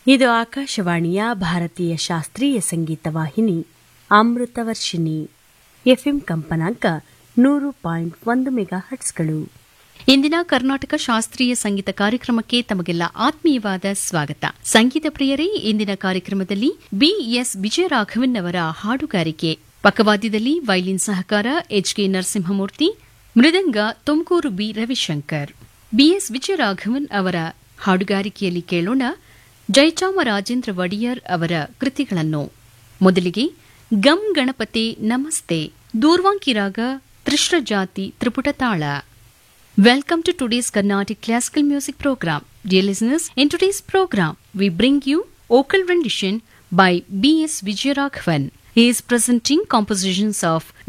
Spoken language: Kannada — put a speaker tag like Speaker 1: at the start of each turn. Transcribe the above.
Speaker 1: ಇದು ಆಕಾಶವಾಣಿಯ ಭಾರತೀಯ ಶಾಸ್ತ್ರೀಯ ಸಂಗೀತ ವಾಹಿನಿ ಅಮೃತವರ್ಷಿಣಿ ಎಫ್ಎಂ ಕಂಪನಾಂಕ ನೂರು ಪಾಯಿಂಟ್ ಒಂದು ಮೆಗಾ ಹಟ್ಸ್ಗಳು
Speaker 2: ಇಂದಿನ ಕರ್ನಾಟಕ ಶಾಸ್ತ್ರೀಯ ಸಂಗೀತ ಕಾರ್ಯಕ್ರಮಕ್ಕೆ ತಮಗೆಲ್ಲ ಆತ್ಮೀಯವಾದ ಸ್ವಾಗತ ಸಂಗೀತ ಪ್ರಿಯರೇ ಇಂದಿನ ಕಾರ್ಯಕ್ರಮದಲ್ಲಿ ಬಿಎಸ್ ವಿಜಯರಾಘವನ್ ಅವರ ಹಾಡುಗಾರಿಕೆ ಪಕ್ಕವಾದ್ಯದಲ್ಲಿ ವೈಲಿನ್ ಸಹಕಾರ ಎಚ್ಕೆ ನರಸಿಂಹಮೂರ್ತಿ ಮೃದಂಗ ತುಮಕೂರು ಬಿ ರವಿಶಂಕರ್ ಬಿಎಸ್ ವಿಜಯರಾಘವನ್ ಅವರ ಹಾಡುಗಾರಿಕೆಯಲ್ಲಿ ಕೇಳೋಣ ಜಯಚಾಮರಾಜೇಂದ್ರ ಒಡೆಯರ್ ಅವರ ಕೃತಿಗಳನ್ನು ಮೊದಲಿಗೆ ಗಂ ಗಣಪತೆ ನಮಸ್ತೆ ದೂರ್ವಾಂಕಿ ರಾಗ ತ್ರಿಶ್ರ ಜಾತಿ ತ್ರಿಪುಟ ತಾಳ Welcome to today's Carnatic Classical Music Program. Dear listeners, in today's program, we bring you vocal rendition by B.S. Vijayaraghavan. He is presenting compositions of